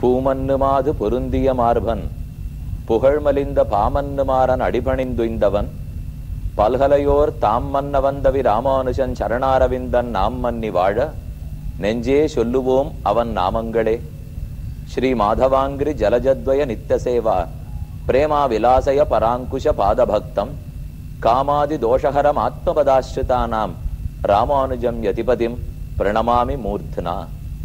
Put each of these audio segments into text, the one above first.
பூமன்னுமாது பொருந்திய மார்பன் புகழ்மலிந்த பாமன்னுமாறன் அடிபணிந்துய்ந்தவன் பல்கலையோர் தாம் மன்ன வந்தவி ராமானுஜன் சரணாரவிந்தன் நாம் மன்னி வாழ நெஞ்சே சொல்லுவோம் அவன் நாமங்களே ஸ்ரீ மாதவாங்கிரி ஜலஜத்வய நித்தசேவா பிரேமா விலாசய பராங்குஷ பாதபக்தம் காமாதி தோஷஹரம் ஆத்மபதாஸ்ரிதானாம் ராமானுஜம் யதிபதிம் பிரணமாமி மூர்த்தனா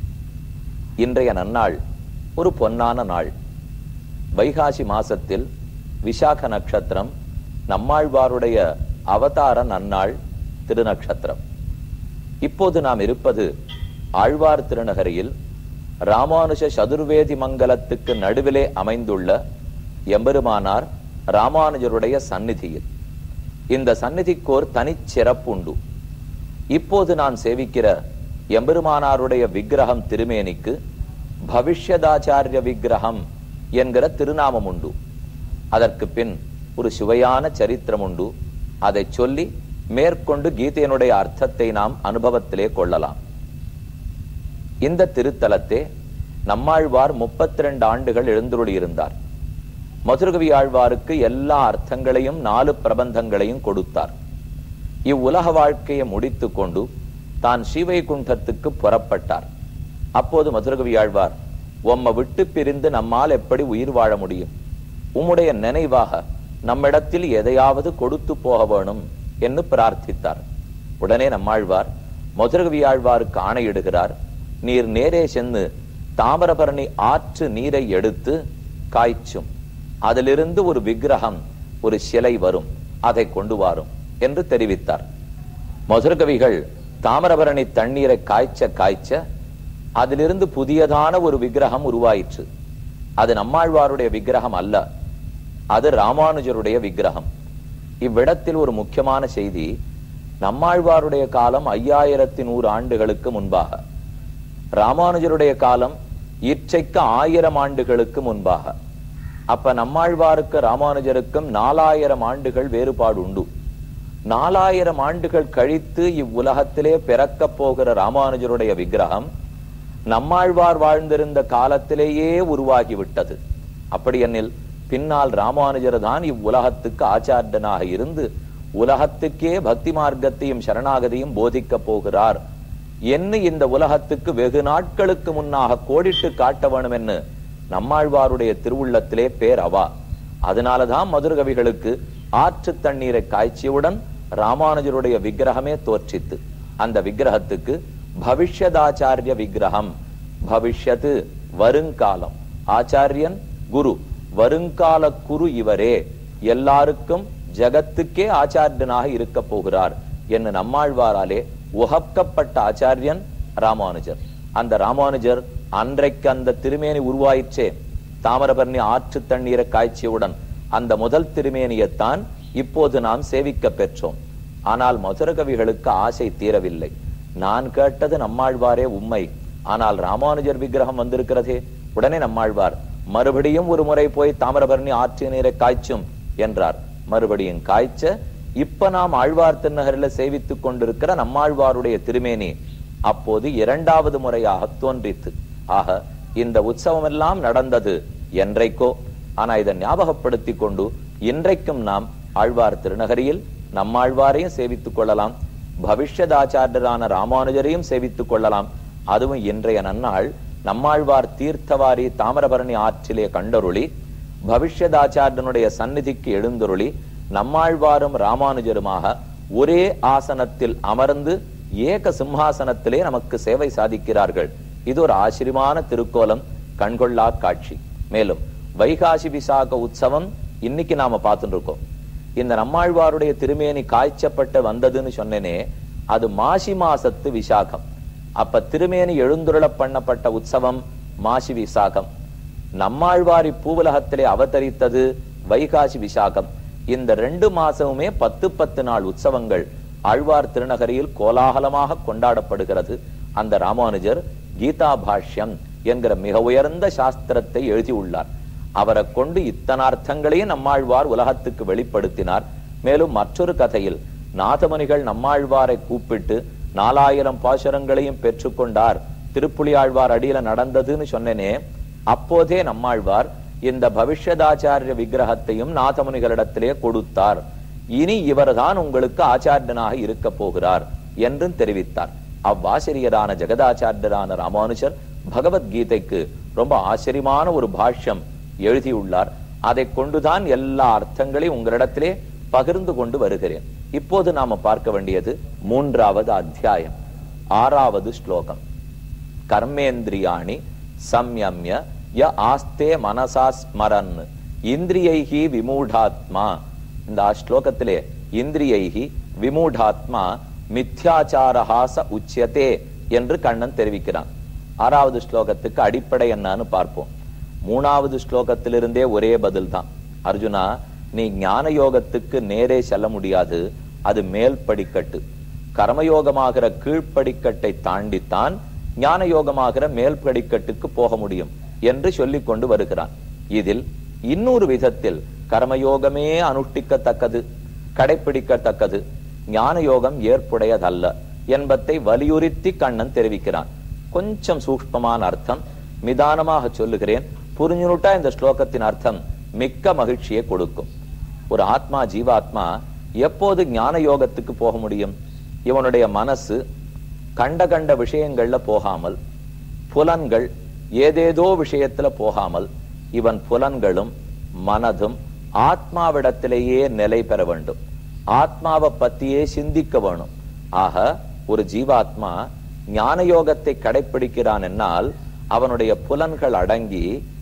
இன்றைய நன்னாள் ஒரு பொன்னான நாள் வைகாசி மாசத்தில் விசாக நட்சத்திரம் நம்மாழ்வாருடைய அவதார நன்னாள் திருநக்ஷத்திரம் இப்போது நாம் இருப்பது ஆழ்வார் திருநகரியில் ராமானுஜ சதுர்வேதி மங்கலத்துக்கு நடுவிலே அமைந்துள்ள எம்பெருமானார் ராமானுஜருடைய சந்நிதியில் இந்த சந்நிதிக்கோர் தனிச்சிறப்புண்டு இப்போது நான் சேவிக்கிற எம்பெருமானாருடைய விக்கிரகம் திருமேனிக்கு பவிஷ்யதாச்சாரிய விக்கிரகம் என்கிற திருநாமம் உண்டு அதற்கு பின் ஒரு சுவையான சரித்திரம் உண்டு அதை சொல்லி மேற்கொண்டு கீதையினுடைய அர்த்தத்தை நாம் அனுபவத்திலே கொள்ளலாம் இந்த திருத்தலத்தே நம்மாழ்வார் முப்பத்தி ரெண்டு ஆண்டுகள் எழுந்துருளியிருந்தார் மதுரகவி ஆழ்வாருக்கு எல்லா அர்த்தங்களையும் நாலு பிரபந்தங்களையும் கொடுத்தார் இவ்வுலக வாழ்க்கையை முடித்து கொண்டு தான் ஸ்ரீவைகுண்டத்துக்கு புறப்பட்டார் அப்போது மதுரகவி ஆழ்வார் உம்மை விட்டு பிரிந்து நம்மால் எப்படி உயிர் வாழ முடியும் உம்முடைய நினைவாக நம்மிடத்தில் எதையாவது கொடுத்து போக வேணும் என்று பிரார்த்தித்தார் உடனே நம்மாழ்வார் மதுரகவி ஆழ்வாருக்கு ஆணையிடுகிறார் நீர் நேரே சென்று தாமிரபரணி ஆற்று நீரை எடுத்து காய்ச்சும் அதிலிருந்து ஒரு விக்கிரகம் ஒரு சிலை வரும் அதை கொண்டு வாரும் என்று தெரிவித்தார் மதுரகவிகள் தாமிரபரணி தண்ணீரை காய்ச்ச காய்ச்ச அதிலிருந்து புதியதான ஒரு விக்கிரகம் உருவாயிற்று அது நம்மாழ்வாருடைய விக்கிரகம் அல்ல அது ராமானுஜருடைய விக்கிரகம் இவ்விடத்தில் ஒரு முக்கியமான செய்தி நம்மாழ்வாருடைய காலம் ஐயாயிரத்தி நூறு ஆண்டுகளுக்கு முன்பாக ராமானுஜருடைய காலம் இற்றைக்கு ஆயிரம் ஆண்டுகளுக்கு முன்பாக அப்ப நம்மாழ்வாருக்கு ராமானுஜருக்கும் நாலாயிரம் ஆண்டுகள் வேறுபாடு உண்டு நாலாயிரம் ஆண்டுகள் கழித்து இவ்வுலகத்திலே பிறக்கப் போகிற ராமானுஜருடைய விக்கிரகம் நம்மாழ்வார் வாழ்ந்திருந்த காலத்திலேயே உருவாகிவிட்டது அப்படி எனில் பின்னால் ராமானுஜர் தான் இவ்வுலகத்துக்கு ஆச்சாரியனாக இருந்து உலகத்துக்கே பக்தி மார்க்கத்தையும் சரணாகதியும் போதிக்கப் போகிறார் என்ன இந்த உலகத்துக்கு வெகு நாட்களுக்கு முன்னாக கோடிட்டு காட்ட வேணும் என்று நம்மாழ்வாருடைய திருவுள்ளத்திலே பேர் அவா அதனாலதான் மதுரகவிகளுக்கு ஆற்று தண்ணீரை காய்ச்சியவுடன் ராமானுஜருடைய விக்கிரகமே தோற்றித்து அந்த விக்கிரகத்துக்கு பவிஷ்யதாச்சாரிய விக்கிரகம் பவிஷ்யத்து வருங்காலம் ஆச்சாரியன் குரு வருங்கால குரு இவரே எல்லாருக்கும் ஜகத்துக்கே ஆச்சாரியனாக இருக்க போகிறார் என்று நம்மாழ்வாராலே உகக்கப்பட்ட ஆச்சாரியன் ராமானுஜர் அந்த ராமானுஜர் அன்றைக்கு அந்த திருமேனி உருவாயிற்றே தாமிரபரணி ஆற்று தண்ணீரை காய்ச்சியவுடன் அந்த முதல் திருமேனியைத்தான் இப்போது நாம் சேவிக்க பெற்றோம் ஆனால் மதுரகவிகளுக்கு ஆசை தீரவில்லை நான் கேட்டது நம்மாழ்வாரே உண்மை ஆனால் ராமானுஜர் விக்கிரகம் வந்திருக்கிறதே உடனே நம்மாழ்வார் மறுபடியும் ஒரு முறை போய் தாமிரபரணி ஆற்று நீரை காய்ச்சும் என்றார் மறுபடியும் காய்ச்ச இப்ப நாம் ஆழ்வார் திருநகரில் சேவித்துக் கொண்டிருக்கிற நம்மாழ்வாருடைய திருமேனி அப்போது இரண்டாவது முறையாக தோன்றித்து ஆக இந்த உற்சவம் எல்லாம் நடந்தது என்றைக்கோ ஆனா இதை ஞாபகப்படுத்தி கொண்டு இன்றைக்கும் நாம் ஆழ்வார் திருநகரியில் நம்மாழ்வாரையும் சேவித்துக் கொள்ளலாம் பவிஷ்யதாச்சாரியரான ராமானுஜரையும் சேவித்துக் கொள்ளலாம் அதுவும் இன்றைய நன்னாள் நம்மாழ்வார் தீர்த்தவாரி தாமிரபரணி ஆற்றிலே கண்டருளி பவிஷ்யதாச்சாரியனுடைய சந்நிதிக்கு எழுந்தருளி நம்மாழ்வாரும் ராமானுஜருமாக ஒரே ஆசனத்தில் அமர்ந்து ஏக சிம்ஹாசனத்திலே நமக்கு சேவை சாதிக்கிறார்கள் இது ஒரு ஆச்சரியமான திருக்கோலம் கண்கொள்ளா காட்சி மேலும் வைகாசி விசாக உற்சவம் இன்னைக்கு நாம பார்த்துட்டு இருக்கோம் இந்த நம்மாழ்வாருடைய திருமேனி காய்ச்சப்பட்டு வந்ததுன்னு சொன்னேனே அது மாசி மாசத்து விசாகம் அப்ப திருமேனி எழுந்துருள பண்ணப்பட்ட உற்சவம் மாசி விசாகம் நம்மாழ்வாரி பூவுலகத்திலே அவதரித்தது வைகாசி விசாகம் இந்த ரெண்டு மாசமுமே பத்து பத்து நாள் உற்சவங்கள் ஆழ்வார் திருநகரியில் கோலாகலமாக கொண்டாடப்படுகிறது அந்த ராமானுஜர் கீதா பாஷ்யம் என்கிற மிக உயர்ந்த சாஸ்திரத்தை எழுதியுள்ளார் அவரை கொண்டு இத்தனார்த்தங்களையும் நம்மாழ்வார் உலகத்துக்கு வெளிப்படுத்தினார் மேலும் மற்றொரு கதையில் நாதமணிகள் நம்மாழ்வாரை கூப்பிட்டு நாலாயிரம் பாசுரங்களையும் பெற்றுக்கொண்டார் திருப்புலி ஆழ்வார் அடியில நடந்ததுன்னு சொன்னேனே அப்போதே நம்மாழ்வார் இந்த பவிஷ்யதாச்சாரிய விக்கிரகத்தையும் நாதமுனிகளிடத்திலே கொடுத்தார் இனி இவர்தான் உங்களுக்கு ஆச்சாரியனாக இருக்க போகிறார் என்றும் தெரிவித்தார் அவ்வாசிரியரான ஜெகதாச்சாரியரான ராமானுஜர் பகவத்கீதைக்கு ரொம்ப ஆச்சரியமான ஒரு பாஷ்யம் எழுதியுள்ளார் அதை கொண்டுதான் எல்லா அர்த்தங்களையும் உங்களிடத்திலே பகிர்ந்து கொண்டு வருகிறேன் இப்போது நாம பார்க்க வேண்டியது மூன்றாவது அத்தியாயம் ஆறாவது ஸ்லோகம் கர்மேந்திரியாணி சம்யம்ய ய ஆஸ்தே மனசா ஸ்மரன் இந்திரியைகி விமூடாத்மா இந்த ஸ்லோகத்திலே இந்திரியைகி விமூடாத்மா மித்யாச்சாரஹாச உச்சியதே என்று கண்ணன் தெரிவிக்கிறான் ஆறாவது ஸ்லோகத்துக்கு அடிப்படை என்னன்னு பார்ப்போம் மூணாவது ஸ்லோகத்திலிருந்தே ஒரே பதில் தான் அர்ஜுனா நீ ஞான யோகத்துக்கு நேரே செல்ல முடியாது அது மேல் படிக்கட்டு கர்மயோகமாகிற கீழ்ப்படிக்கட்டை தாண்டித்தான் ஞான யோகமாகிற மேல் படிக்கட்டுக்கு போக முடியும் என்று சொல்லிக் கொண்டு வருகிறான் இதில் இன்னொரு விதத்தில் கர்மயோகமே அனுஷ்டிக்கத்தக்கது கடைப்பிடிக்கத்தக்கது ஞான யோகம் ஏற்புடையதல்ல என்பதை வலியுறுத்தி கண்ணன் தெரிவிக்கிறான் கொஞ்சம் சூக்ஷ்மமான அர்த்தம் நிதானமாக சொல்லுகிறேன் புரிஞ்சுனுட்டா இந்த ஸ்லோகத்தின் அர்த்தம் மிக்க மகிழ்ச்சியை கொடுக்கும் ஒரு ஆத்மா ஜீவாத்மா எப்போது ஞான யோகத்துக்கு போக முடியும் இவனுடைய மனசு கண்ட கண்ட விஷயங்கள்ல போகாமல் புலன்கள் ஏதேதோ விஷயத்துல போகாமல் இவன் புலன்களும் மனதும் ஆத்மாவிடத்திலேயே நிலை பெற வேண்டும் ஆத்மாவை பத்தியே சிந்திக்க வேணும் ஆக ஒரு ஜீவாத்மா ஞான யோகத்தை கடைப்பிடிக்கிறான் என்னால் அவனுடைய புலன்கள் அடங்கி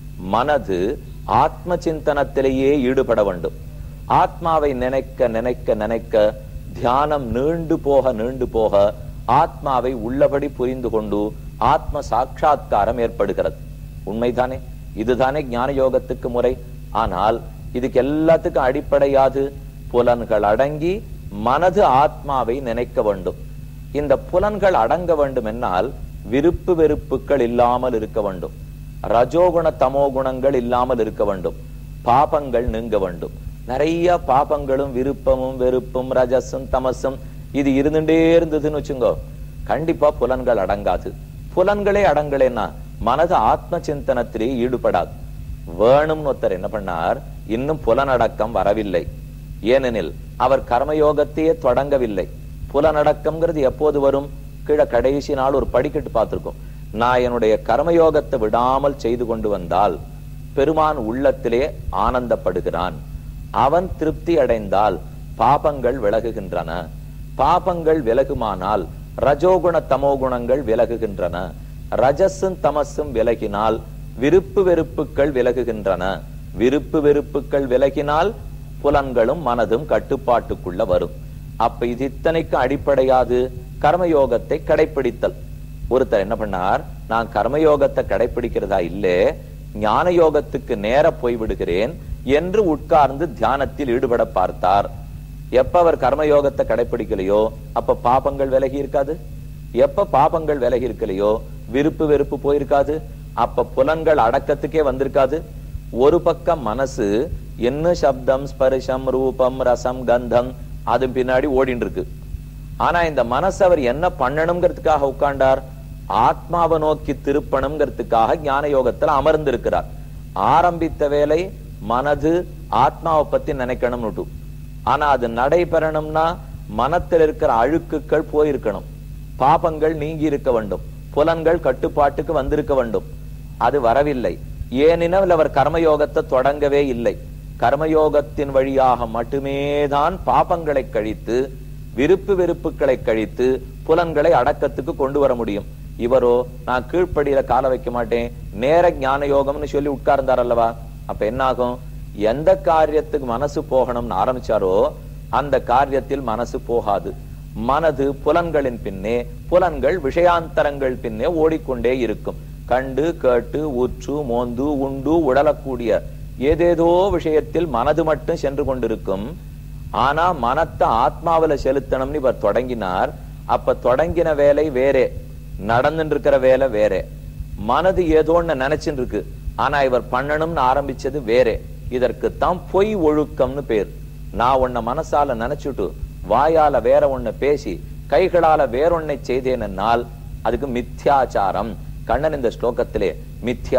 மனது ஆத்ம சிந்தனத்திலேயே ஈடுபட வேண்டும் ஆத்மாவை நினைக்க நினைக்க நினைக்க தியானம் நீண்டு போக நீண்டு போக ஆத்மாவை உள்ளபடி புரிந்து கொண்டு ஆத்ம சாட்சா்காரம் ஏற்படுகிறது உண்மைதானே இதுதானே ஞான யோகத்துக்கு முறை ஆனால் இதுக்கு எல்லாத்துக்கும் அடிப்படையாது புலன்கள் அடங்கி மனது ஆத்மாவை நினைக்க வேண்டும் இந்த புலன்கள் அடங்க வேண்டும் என்னால் விருப்பு வெறுப்புகள் இல்லாமல் இருக்க வேண்டும் ரஜோகுண தமோ குணங்கள் இல்லாமல் இருக்க வேண்டும் பாபங்கள் நீங்க வேண்டும் நிறைய பாபங்களும் விருப்பமும் வெறுப்பும் ரஜசும் தமசும் இது இருந்துட்டே இருந்ததுன்னு வச்சுங்கோ கண்டிப்பா புலன்கள் அடங்காது புலன்களே அடங்கலைன்னா மனது ஆத்ம சிந்தனத்திலே ஈடுபடாது வேணும்னு ஒருத்தர் என்ன பண்ணார் இன்னும் புலனடக்கம் வரவில்லை ஏனெனில் அவர் கர்மயோகத்தையே தொடங்கவில்லை புலனடக்கம்ங்கிறது எப்போது வரும் கீழே கடைசி நாள் ஒரு படிக்கட்டு பார்த்திருக்கோம் நான் என்னுடைய கர்மயோகத்தை விடாமல் செய்து கொண்டு வந்தால் பெருமான் உள்ளத்திலே ஆனந்தப்படுகிறான் அவன் திருப்தி அடைந்தால் பாபங்கள் விலகுகின்றன பாபங்கள் விலகுமானால் ரஜோகுண தமோ குணங்கள் விலகுகின்றன ரஜஸும் தமசும் விலகினால் விருப்பு வெறுப்புகள் விலகுகின்றன விருப்பு வெறுப்புகள் விலகினால் புலன்களும் மனதும் கட்டுப்பாட்டுக்குள்ள வரும் அப்ப இது இத்தனைக்கும் அடிப்படையாது கர்மயோகத்தை கடைபிடித்தல் ஒருத்தர் என்ன பண்ணார் நான் கர்மயோகத்தை கடைபிடிக்கிறதா இல்லே ஞான யோகத்துக்கு நேர போய்விடுகிறேன் என்று உட்கார்ந்து தியானத்தில் ஈடுபட பார்த்தார் எப்ப அவர் கர்மயோகத்தை கடைபிடிக்கலையோ அப்ப பாபங்கள் விலகி இருக்காது எப்ப பாபங்கள் விலகி இருக்கலையோ விருப்பு வெறுப்பு போயிருக்காது அப்ப புலன்கள் அடக்கத்துக்கே வந்திருக்காது ஒரு பக்கம் மனசு என்ன சப்தம் ஸ்பரிசம் ரூபம் ரசம் கந்தம் அது பின்னாடி ஓடிட்டு இருக்கு ஆனா இந்த மனசு அவர் என்ன பண்ணணுங்கிறதுக்காக உட்கார்ந்தார் ஆத்மாவை நோக்கி திருப்பணுங்கிறதுக்காக ஞான யோகத்துல அமர்ந்திருக்கிறார் ஆரம்பித்த வேலை மனது ஆத்மாவை பத்தி நினைக்கணும்னு ஆனா அது நடைபெறணும்னா மனத்தில் இருக்கிற அழுக்குகள் போயிருக்கணும் பாபங்கள் நீங்கி இருக்க வேண்டும் புலன்கள் கட்டுப்பாட்டுக்கு வந்திருக்க வேண்டும் அது வரவில்லை ஏனெனில் அவர் கர்மயோகத்தை தொடங்கவே இல்லை கர்மயோகத்தின் வழியாக மட்டுமே தான் பாபங்களை கழித்து விருப்பு வெறுப்புகளை கழித்து புலன்களை அடக்கத்துக்கு கொண்டு வர முடியும் இவரோ நான் கீழ்ப்படியில கால வைக்க மாட்டேன் நேர ஞான யோகம்னு சொல்லி உட்கார்ந்தார் அல்லவா அப்ப என்ன ஆகும் எந்த காரியத்துக்கு மனசு போகணும்னு ஆரம்பிச்சாரோ அந்த காரியத்தில் மனசு போகாது மனது புலன்களின் பின்னே புலன்கள் விஷயாந்தரங்கள் பின்னே ஓடிக்கொண்டே இருக்கும் கண்டு கேட்டு உற்று மோந்து உண்டு உடலக்கூடிய ஏதேதோ விஷயத்தில் மனது மட்டும் சென்று கொண்டிருக்கும் ஆனா மனத்தை ஆத்மாவில செலுத்தணும்னு இவர் தொடங்கினார் அப்ப தொடங்கின வேலை வேறே நடந்துட்டு இருக்கிற வேலை வேறே மனது ஏதோ ஒண்ணு நினைச்சுட்டு இருக்கு ஆனா இவர் பண்ணணும்னு ஆரம்பிச்சது வேறே இதற்குத்தான் பொய் ஒழுக்கம்னு பேர் நான் உன்னை மனசால நினைச்சுட்டு வாயால வேற ஒண்ணு பேசி கைகளால வேறொன்னை செய்தேனால் அதுக்கு மித்யாச்சாரம் கண்ணன் இந்த ஸ்லோகத்திலே மித்யா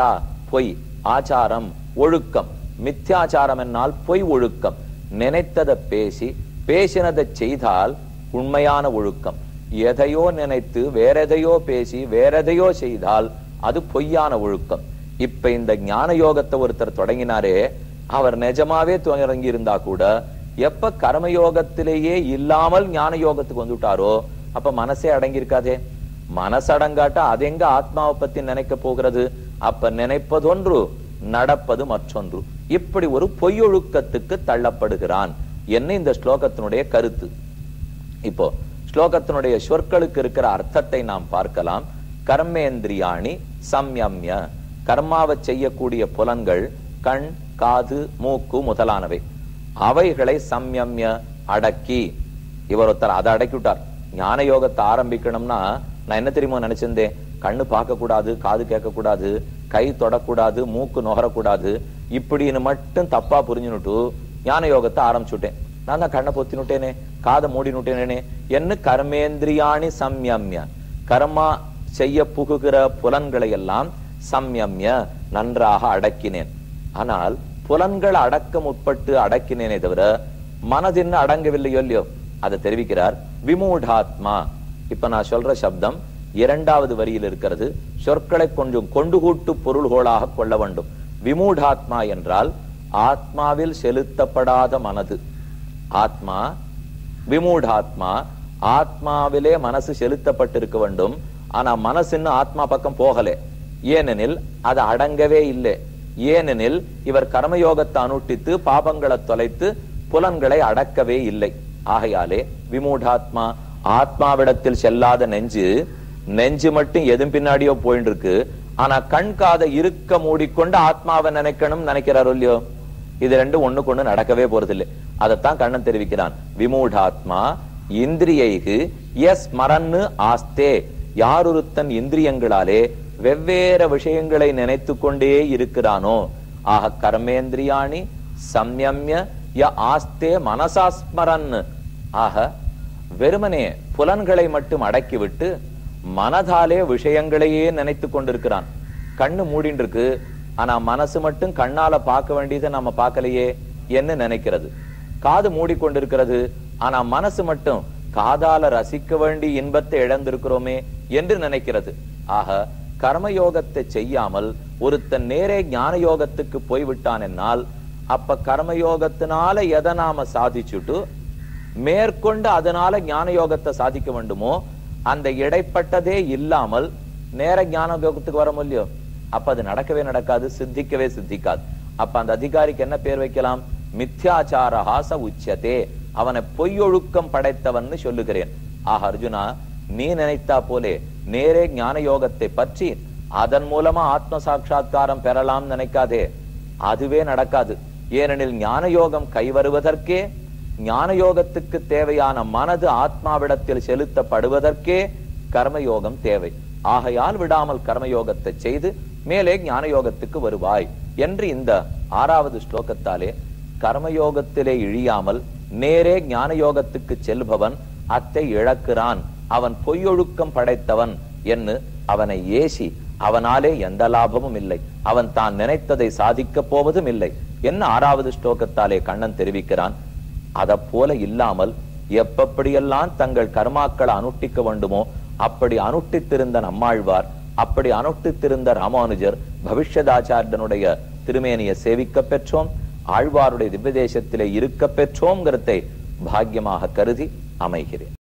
பொய் ஆச்சாரம் ஒழுக்கம் மித்யாச்சாரம் என்னால் பொய் ஒழுக்கம் நினைத்ததை பேசி பேசினதை செய்தால் உண்மையான ஒழுக்கம் எதையோ நினைத்து வேற எதையோ பேசி வேற எதையோ செய்தால் அது பொய்யான ஒழுக்கம் இப்ப இந்த ஞான யோகத்தை ஒருத்தர் தொடங்கினாரே அவர் நிஜமாவே தொடங்கி இருந்தா கூட எப்ப கர்மயோகத்திலேயே இல்லாமல் ஞான யோகத்துக்கு வந்துட்டாரோ அப்ப மனசே அடங்கி இருக்காதே மனசடங்காட்டா அது எங்க ஆத்மாவை பத்தி நினைக்க போகிறது அப்ப நினைப்பதொன்று நடப்பது மற்றொன்று இப்படி ஒரு பொய்யொழுக்கத்துக்கு தள்ளப்படுகிறான் என்ன இந்த ஸ்லோகத்தினுடைய கருத்து இப்போ ஸ்லோகத்தினுடைய சொற்களுக்கு இருக்கிற அர்த்தத்தை நாம் பார்க்கலாம் கர்மேந்திரியாணி சம்யம்ய கர்மாவை செய்யக்கூடிய புலன்கள் கண் காது மூக்கு முதலானவை அவைகளை சம்யம்ய அடக்கி இவர் ஒருத்தர் அதை அடக்கி விட்டார் ஞான யோகத்தை ஆரம்பிக்கணும்னா நான் என்ன தெரியுமோ நினைச்சிருந்தேன் கண்ணு பார்க்க கூடாது காது கேட்க கூடாது கை தொடக்கூடாது மூக்கு நுகரக்கூடாது இப்படின்னு மட்டும் தப்பா புரிஞ்சுனுட்டு ஞான யோகத்தை ஆரம்பிச்சுட்டேன் நான் தான் கண்ணை பொத்தினுட்டேனே காதை மூடினுட்டேனே என்ன கர்மேந்திரியாணி சம்யம்ய கர்மா செய்ய புகுகிற புலன்களை எல்லாம் சம்யம்ய நன்றாக அடக்கினேன் ஆனால் புலன்கள் அடக்க முற்பட்டு அடக்கினேனே தவிர மனதின் அடங்கவில்லையோ இல்லையோ அதை தெரிவிக்கிறார் விமூடாத்மா இப்ப நான் சொல்ற சப்தம் இரண்டாவது வரியில் இருக்கிறது சொற்களை கொஞ்சம் கொண்டு கூட்டு பொருள்கோளாக கொள்ள வேண்டும் விமூடாத்மா என்றால் ஆத்மாவில் செலுத்தப்படாத மனது ஆத்மா விமூடாத்மா ஆத்மாவிலே மனசு செலுத்தப்பட்டிருக்க வேண்டும் ஆனா மனசு இன்னும் ஆத்மா பக்கம் போகல ஏனெனில் அது அடங்கவே இல்லை ஏனெனில் இவர் கர்மயோகத்தை அனுட்டித்து பாபங்களை தொலைத்து புலன்களை அடக்கவே இல்லை ஆகையாலே விமூடாத்மா ஆத்மாவிடத்தில் செல்லாத நெஞ்சு நெஞ்சு மட்டும் எதும் பின்னாடியோ போயிட்டு இருக்கு ஆனா கண் காதை இருக்க மூடிக்கொண்டு ஆத்மாவை நினைக்கணும் நினைக்கிறாரோ இல்லையோ இது ரெண்டும் ஒண்ணுக்கு ஒண்ணு நடக்கவே போறதில்லை அதைத்தான் கண்ணன் தெரிவிக்கிறான் விமூடாத்மா இந்திரியைகு எஸ் மரன்னு ஆஸ்தே யாரொருத்தன் இந்திரியங்களாலே வெவ்வேறு விஷயங்களை நினைத்து கொண்டே இருக்கிறானோ ஆக கர்மேந்திரியாணி சம்யம்ய ய ஆஸ்தே மனசாஸ்மரன் ஆக வெறுமனே புலன்களை மட்டும் அடக்கிவிட்டு மனதாலே விஷயங்களையே நினைத்து கொண்டிருக்கிறான் கண்ணு மூடின்னு இருக்கு ஆனா மனசு மட்டும் கண்ணால பார்க்க வேண்டியதை நம்ம பார்க்கலையே என்ன நினைக்கிறது காது மூடிக்கொண்டிருக்கிறது ஆனா மனசு மட்டும் காதால ரசிக்க வேண்டி இன்பத்தை இழந்திருக்கிறோமே என்று நினைக்கிறது ஆக கர்மயோகத்தை செய்யாமல் ஒருத்தன் நேரே ஞான யோகத்துக்கு போய்விட்டான் என்னால் அப்ப கர்மயோகத்தினால எதை நாம சாதிச்சுட்டு மேற்கொண்டு அதனால ஞான யோகத்தை சாதிக்க வேண்டுமோ அந்த இடைப்பட்டதே இல்லாமல் நேர ஞான யோகத்துக்கு வர முடியோ அப்ப அது நடக்கவே நடக்காது சித்திக்கவே சித்திக்காது அப்ப அந்த அதிகாரிக்கு என்ன பேர் வைக்கலாம் மித்யாச்சாரஹாச உச்சதே அவனை பொய்யொழுக்கம் படைத்தவன் சொல்லுகிறேன் ஆக அர்ஜுனா நீ நினைத்தா போலே நேரே ஞான யோகத்தை பற்றி அதன் மூலமா ஆத்ம சாட்சா்காரம் பெறலாம் நினைக்காதே அதுவே நடக்காது ஏனெனில் ஞான யோகம் கைவருவதற்கே ஞான யோகத்துக்கு தேவையான மனது ஆத்மாவிடத்தில் செலுத்தப்படுவதற்கே கர்மயோகம் தேவை ஆகையால் விடாமல் கர்மயோகத்தை செய்து மேலே ஞான யோகத்துக்கு வருவாய் என்று இந்த ஆறாவது ஸ்லோகத்தாலே கர்மயோகத்திலே இழியாமல் நேரே ஞான யோகத்துக்கு செல்பவன் அத்தை இழக்கிறான் அவன் பொய்யொழுக்கம் படைத்தவன் என்று அவனை ஏசி அவனாலே எந்த லாபமும் இல்லை அவன் தான் நினைத்ததை சாதிக்கப் போவதும் இல்லை என்ன ஆறாவது ஸ்லோகத்தாலே கண்ணன் தெரிவிக்கிறான் அதை போல இல்லாமல் எப்படியெல்லாம் தங்கள் கர்மாக்களை அனுஷ்டிக்க வேண்டுமோ அப்படி அனுஷ்டித்திருந்த நம்மாழ்வார் அப்படி அனுஷ்டித்திருந்த ராமானுஜர் பவிஷ்யதாச்சாரியனுடைய திருமேனியை சேவிக்க பெற்றோம் ஆழ்வாருடைய திவ்யதேசத்திலே இருக்க பெற்றோங்கிறதை பாக்கியமாக கருதி அமைகிறேன்